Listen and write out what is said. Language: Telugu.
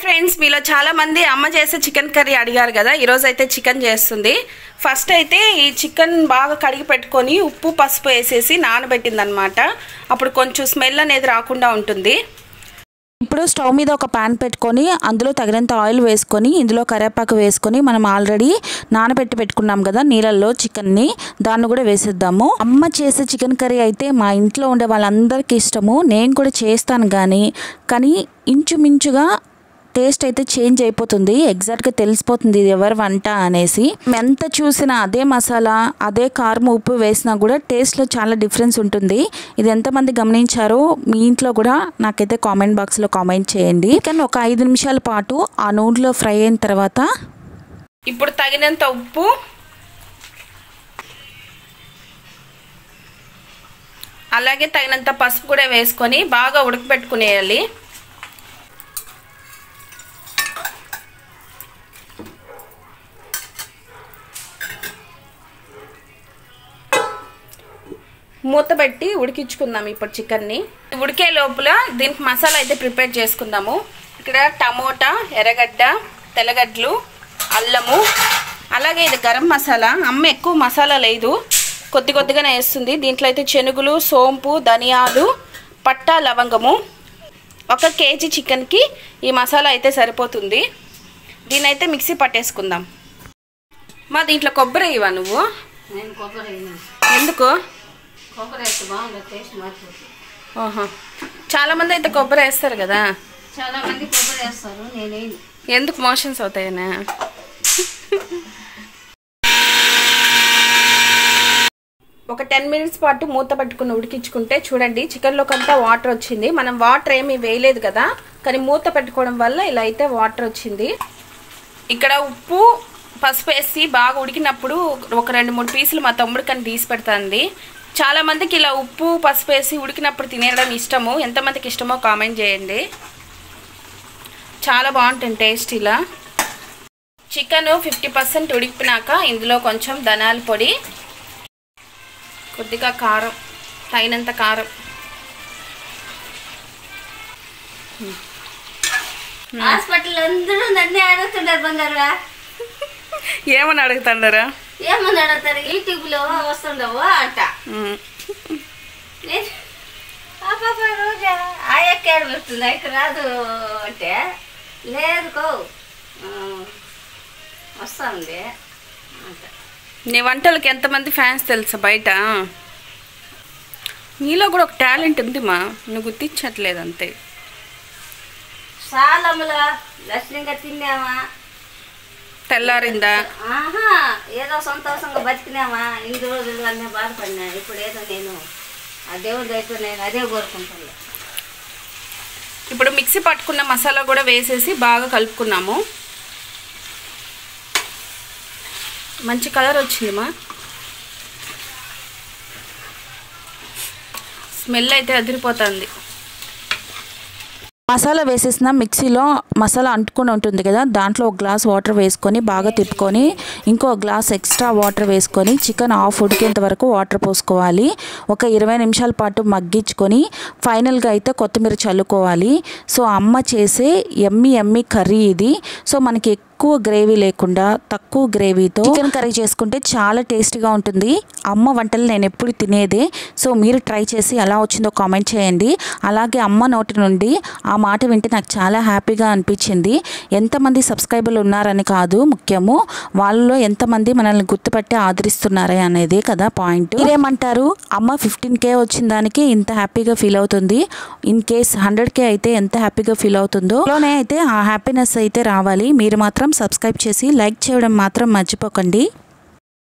ఫ్రెండ్స్ మీలో చాలా మంది అమ్మ చేసే చికెన్ కర్రీ అడిగారు కదా ఈరోజు అయితే చికెన్ చేస్తుంది ఫస్ట్ అయితే ఈ చికెన్ బాగా కడిగి పెట్టుకొని ఉప్పు పసుపు వేసేసి నానబెట్టింది అనమాట అప్పుడు కొంచెం స్మెల్ అనేది రాకుండా ఉంటుంది ఇప్పుడు స్టవ్ మీద ఒక పాన్ పెట్టుకొని అందులో తగినంత ఆయిల్ వేసుకొని ఇందులో కరివేపాకు వేసుకొని మనం ఆల్రెడీ నానబెట్టి పెట్టుకున్నాం కదా నీళ్ళల్లో చికెన్ని దాన్ని కూడా వేసేద్దాము అమ్మ చేసే చికెన్ కర్రీ అయితే మా ఇంట్లో ఉండే వాళ్ళందరికీ ఇష్టము నేను కూడా చేస్తాను కానీ కానీ ఇంచుమించుగా టేస్ట్ అయితే చేంజ్ అయిపోతుంది ఎగ్జాక్ట్గా తెలిసిపోతుంది ఇది ఎవరి వంట అనేసి ఎంత చూసినా అదే మసాలా అదే కారం ఉప్పు వేసినా కూడా టేస్ట్లో చాలా డిఫరెన్స్ ఉంటుంది ఇది ఎంతమంది గమనించారో మీ ఇంట్లో కూడా నాకైతే కామెంట్ బాక్స్లో కామెంట్ చేయండి కానీ ఒక ఐదు నిమిషాల పాటు ఆ నూనెలో ఫ్రై అయిన తర్వాత ఇప్పుడు తగినంత ఉప్పు అలాగే తగినంత పసుపు కూడా వేసుకొని బాగా ఉడకబెట్టుకునేయాలి మూత పెట్టి ఉడికించుకుందాం ఇప్పుడు చికెన్ని ఉడికే లోపల దీనికి మసాలా అయితే ప్రిపేర్ చేసుకుందాము ఇక్కడ టమోటా ఎర్రగడ్డ తెల్లగడ్డలు అల్లము అలాగే ఇది గరం మసాలా అమ్మ ఎక్కువ మసాలా లేదు కొద్ది కొద్దిగానే వేస్తుంది దీంట్లో అయితే శనుగులు సోంపు ధనియాలు పట్టా లవంగము ఒక కేజీ చికెన్కి ఈ మసాలా అయితే సరిపోతుంది దీని అయితే మిక్సీ పట్టేసుకుందాం మా దీంట్లో కొబ్బరి ఇవ్వ నువ్వు నేను కొబ్బరి వేయను. ఎందుకు కొబ్బరి వేస్తే బాగుంటుంది టేస్ట్ మారిపోతుంది ఓహో చాలా మంది అయితే కొబ్బరి వేస్తారు కదా చాలా మంది కొబ్బరి వేస్తారు నేనేం ఎందుకు మోషన్స్ అవుతాయనా ఒక టెన్ మినిట్స్ పాటు మూత పట్టుకుని ఉడికించుకుంటే చూడండి చికెన్లోకి అంతా వాటర్ వచ్చింది మనం వాటర్ ఏమీ వేయలేదు కదా కానీ మూత పెట్టుకోవడం వల్ల ఇలా అయితే వాటర్ వచ్చింది ఇక్కడ ఉప్పు పసుపు వేసి బాగా ఉడికినప్పుడు ఒక రెండు మూడు పీసులు మా తమ్ముడు కానీ తీసి పెడుతుంది చాలా మందికి ఇలా ఉప్పు పసుపు వేసి ఉడికినప్పుడు తినేయడం ఇష్టము ఎంతమందికి ఇష్టమో కామెంట్ చేయండి చాలా బాగుంటుంది టేస్ట్ ఇలా చికెన్ ఫిఫ్టీ పర్సెంట్ ఉడికినాక ఇందులో కొంచెం ధనాల పొడి కొద్దిగా కారం తగినంత కారం హాస్పిటల్ అందరూ నన్నే అడుగుతున్నారు బంగారుగా ఏమని అడుగుతాడారా ఏమని అడుగుతారు యూట్యూబ్లో వస్తుండవు అంట నేను ఆ పాప రోజా ఆ ఎక్కాడు పెడుతుంది ఇక్కడ రాదు అంటే లేదు కో వస్తుంది అంట నీ వంటలకి ఎంతమంది ఫ్యాన్స్ తెలుసా బయట నీలో కూడా ఒక టాలెంట్ ఉంది మా నువ్వు గుర్తించట్లేదు అంతే సాలముల లక్ష్యంగా తిన్నామా తెల్లారిందా ఆహా ఏదో సంతోషంగా బతికినామా ఇన్ని రోజులు అన్నీ బాధపడినా ఇప్పుడు ఏదో నేను ఆ దేవుడి దగ్గర నేను అదే కోరుకుంటున్నా ఇప్పుడు మిక్సీ పట్టుకున్న మసాలా కూడా వేసేసి బాగా కలుపుకున్నాము మంచి కలర్ వచ్చింది మా స్మెల్ అయితే అదిరిపోతుంది మసాలా వేసేసిన మిక్సీలో మసాలా అంటుకొని ఉంటుంది కదా దాంట్లో ఒక గ్లాస్ వాటర్ వేసుకొని బాగా తిప్పుకొని ఇంకో గ్లాస్ ఎక్స్ట్రా వాటర్ వేసుకొని చికెన్ హాఫ్ ఉడికేంత వరకు వాటర్ పోసుకోవాలి ఒక ఇరవై నిమిషాల పాటు మగ్గించుకొని ఫైనల్గా అయితే కొత్తిమీర చల్లుకోవాలి సో అమ్మ చేసే ఎమ్మి ఎమ్మి కర్రీ ఇది సో మనకి ఎక్కువ గ్రేవీ లేకుండా తక్కువ గ్రేవీతో చికెన్ కర్రీ చేసుకుంటే చాలా టేస్టీగా ఉంటుంది అమ్మ వంటలు నేను ఎప్పుడు తినేదే సో మీరు ట్రై చేసి ఎలా వచ్చిందో కామెంట్ చేయండి అలాగే అమ్మ నోటి నుండి ఆ మాట వింటే నాకు చాలా హ్యాపీగా అనిపించింది ఎంతమంది సబ్స్క్రైబర్లు ఉన్నారని కాదు ముఖ్యము వాళ్ళలో ఎంతమంది మనల్ని గుర్తుపట్టి ఆదరిస్తున్నారే అనేది కదా పాయింట్ మీరేమంటారు అమ్మ ఫిఫ్టీన్ కే వచ్చిన దానికి ఇంత హ్యాపీగా ఫీల్ అవుతుంది ఇన్ కేస్ హండ్రెడ్ కే అయితే ఎంత హ్యాపీగా ఫీల్ అవుతుందో లోనే అయితే ఆ హ్యాపీనెస్ అయితే రావాలి మీరు మాత్రం సబ్స్క్రైబ్ చేసి లైక్ చేయడం మాత్రం మర్చిపోకండి